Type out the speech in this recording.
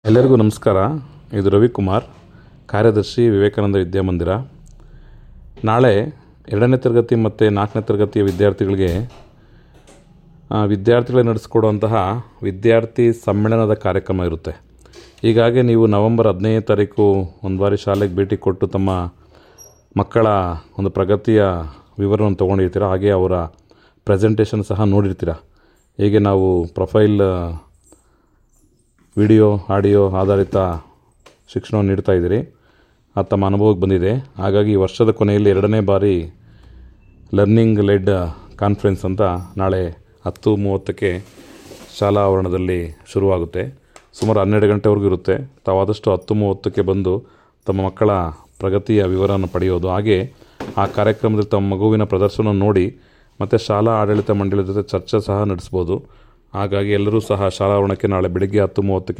ಎಲ್ಲರಿಗೂ ನಮಸ್ಕಾರ ಇದು ರವಿಕುಮಾರ್ ಕಾರ್ಯದರ್ಶಿ ವಿವೇಕಾನಂದ ವಿದ್ಯಾಮಂದಿರ ನಾಳೆ ಎರಡನೇ ತರಗತಿ ಮತ್ತು ನಾಲ್ಕನೇ ತರಗತಿಯ ವಿದ್ಯಾರ್ಥಿಗಳಿಗೆ ಆ, ವಿದ್ಯಾರ್ಥಿಗಳಿಗೆ ನಡೆಸ್ಕೊಡುವಂತಹ ವಿದ್ಯಾರ್ಥಿ ಸಮ್ಮೇಳನದ ಕಾರ್ಯಕ್ರಮ ಇರುತ್ತೆ ಹೀಗಾಗಿ ನೀವು ನವೆಂಬರ್ ಹದಿನೈದನೇ ತಾರೀಕು ಒಂದು ಬಾರಿ ಶಾಲೆಗೆ ಭೇಟಿ ಕೊಟ್ಟು ತಮ್ಮ ಮಕ್ಕಳ ಒಂದು ಪ್ರಗತಿಯ ವಿವರವನ್ನು ತೊಗೊಂಡಿರ್ತೀರ ಹಾಗೆ ಅವರ ಪ್ರೆಸೆಂಟೇಷನ್ ಸಹ ನೋಡಿರ್ತೀರ ಹೇಗೆ ನಾವು ಪ್ರೊಫೈಲ್ ವಿಡಿಯೋ ಆಡಿಯೋ ಆಧಾರಿತ ಶಿಕ್ಷಣವನ್ನು ನೀಡ್ತಾ ಇದ್ದೀರಿ ಅದು ತಮ್ಮ ಅನುಭವಕ್ಕೆ ಬಂದಿದೆ ಹಾಗಾಗಿ ಈ ವರ್ಷದ ಕೊನೆಯಲ್ಲಿ ಎರಡನೇ ಬಾರಿ ಲರ್ನಿಂಗ್ ಲೆಡ್ ಕಾನ್ಫರೆನ್ಸ್ ಅಂತ ನಾಳೆ ಹತ್ತು ಮೂವತ್ತಕ್ಕೆ ಶಾಲಾ ಆವರಣದಲ್ಲಿ ಶುರುವಾಗುತ್ತೆ ಸುಮಾರು ಹನ್ನೆರಡು ಗಂಟೆವರೆಗೂ ಇರುತ್ತೆ ತಾವಾದಷ್ಟು ಹತ್ತು ಮೂವತ್ತಕ್ಕೆ ಬಂದು ತಮ್ಮ ಮಕ್ಕಳ ಪ್ರಗತಿಯ ವಿವರವನ್ನು ಪಡೆಯೋದು ಹಾಗೆ ಆ ಕಾರ್ಯಕ್ರಮದಲ್ಲಿ ತಮ್ಮ ಮಗುವಿನ ಪ್ರದರ್ಶನ ನೋಡಿ ಮತ್ತು ಶಾಲಾ ಆಡಳಿತ ಮಂಡಳಿಯ ಜೊತೆ ಚರ್ಚೆ ಸಹ ನಡೆಸ್ಬೋದು ಹಾಗಾಗಿ ಎಲ್ಲರೂ ಸಹ ಶಾಲಾ ಆವರಣಕ್ಕೆ ನಾಳೆ ಬೆಳಿಗ್ಗೆ ಹತ್ತು ಮೂವತ್ತಕ್ಕೆ